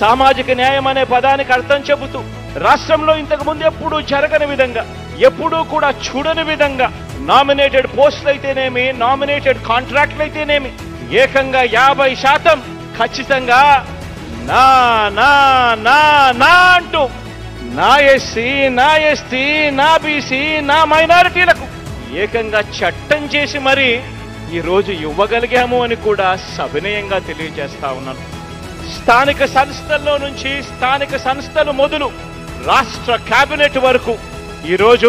సామాజిక న్యాయం అనే పదానికి అర్థం చెబుతూ రాష్ట్రంలో ఇంతకు ముందు ఎప్పుడూ జరగని విధంగా ఎప్పుడూ కూడా చూడని విధంగా నామినేటెడ్ పోస్టులు అయితేనేమి నామినేటెడ్ కాంట్రాక్ట్లు అయితేనేమి ఏకంగా యాభై శాతం ఖచ్చితంగా నా నా నా నా అంటూ నా ఎస్సీ నా ఎస్టీ నా బీసీ నా మైనారిటీలకు ఏకంగా చట్టం చేసి మరి ఈరోజు ఇవ్వగలిగాము అని కూడా సవినయంగా తెలియజేస్తా ఉన్నాను స్థానిక సంస్థల్లో నుంచి స్థానిక సంస్థలు మొదలు రాష్ట్ర కేబినెట్ వరకు ఈరోజు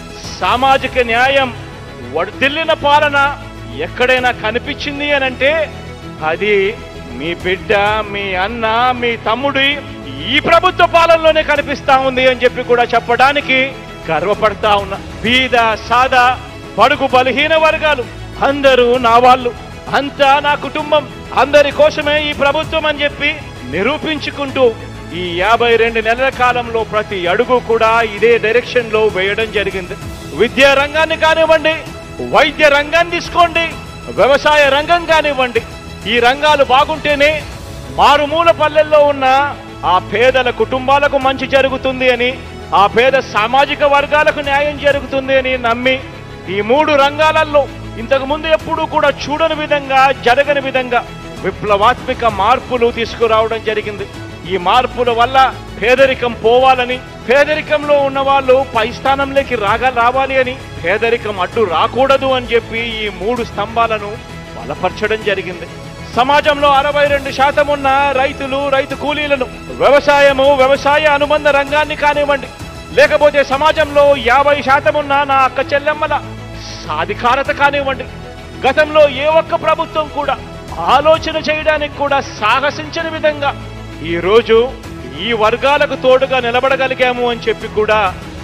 సామాజిక న్యాయం వర్ధిల్లిన పాలన ఎక్కడైనా కనిపించింది అని అంటే అది మీ బిడ్డ మీ అన్న మీ తమ్ముడి ఈ ప్రభుత్వ పాలనలోనే కనిపిస్తా ఉంది అని చెప్పి కూడా చెప్పడానికి గర్వపడతా ఉన్నా బీద సాదా బడుగు బలహీన వర్గాలు అందరూ నా వాళ్ళు అంతా నా కుటుంబం అందరి కోసమే ఈ ప్రభుత్వం అని చెప్పి నిరూపించుకుంటూ ఈ యాభై రెండు నెలల కాలంలో ప్రతి అడుగు కూడా ఇదే డైరెక్షన్ లో వేయడం జరిగింది విద్యా రంగాన్ని కానివ్వండి వైద్య రంగాన్ని తీసుకోండి వ్యవసాయ రంగం కానివ్వండి ఈ రంగాలు బాగుంటేనే మారుమూల పల్లెల్లో ఉన్న ఆ పేదల కుటుంబాలకు మంచి జరుగుతుంది అని ఆ పేద సామాజిక వర్గాలకు న్యాయం జరుగుతుంది అని నమ్మి ఈ మూడు రంగాలలో ఇంతకు ముందు ఎప్పుడూ కూడా చూడని విధంగా జరగని విధంగా విప్లవాత్మక మార్పులు తీసుకురావడం జరిగింది ఈ మార్పుల వల్ల పేదరికం పోవాలని పేదరికంలో ఉన్న వాళ్ళు పై స్థానంలోకి రాగా రావాలి అని పేదరికం అడ్డు రాకూడదు అని చెప్పి ఈ మూడు స్తంభాలను బలపరచడం జరిగింది సమాజంలో అరవై రెండు శాతం ఉన్న రైతులు రైతు కూలీలను వ్యవసాయము వ్యవసాయ అనుబంధ రంగాన్ని కానివ్వండి లేకపోతే సమాజంలో యాభై శాతం ఉన్న నా అక్క చెల్లెమ్మల సాధికారత కానివ్వండి గతంలో ఏ ఒక్క ప్రభుత్వం కూడా ఆలోచన చేయడానికి కూడా సాహసించని విధంగా ఈ రోజు ఈ వర్గాలకు తోడుగా నిలబడగలిగాము అని చెప్పి కూడా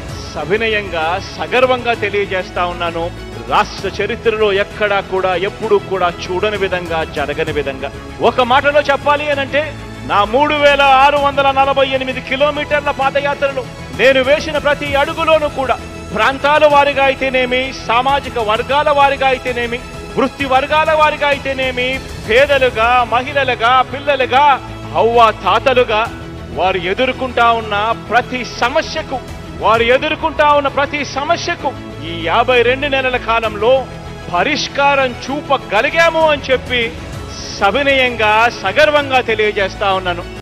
సవినయంగా సగర్వంగా తెలియజేస్తా ఉన్నాను రాష్ట్ర చరిత్రలో ఎక్కడా కూడా ఎప్పుడూ కూడా చూడని విధంగా జరగని విధంగా ఒక మాటలో చెప్పాలి అనంటే నా మూడు వేల ఆరు వందల నలభై ఎనిమిది కిలోమీటర్ల పాదయాత్రలో నేను వేసిన ప్రతి అడుగులోనూ కూడా ప్రాంతాల వారిగా అయితేనేమి సామాజిక వర్గాల వారిగా అయితేనేమి వృత్తి వర్గాల వారిగా అయితేనేమి పేదలుగా మహిళలుగా పిల్లలుగా అవ్వ తాతలుగా వారు ఎదుర్కొంటా ఉన్న ప్రతి సమస్యకు వారు ఎదుర్కొంటా ఉన్న ప్రతి సమస్యకు ఈ యాభై రెండు నెలల కాలంలో పరిష్కారం చూపగలిగాము అని చెప్పి సవినయంగా సగర్వంగా తెలియజేస్తా ఉన్నాను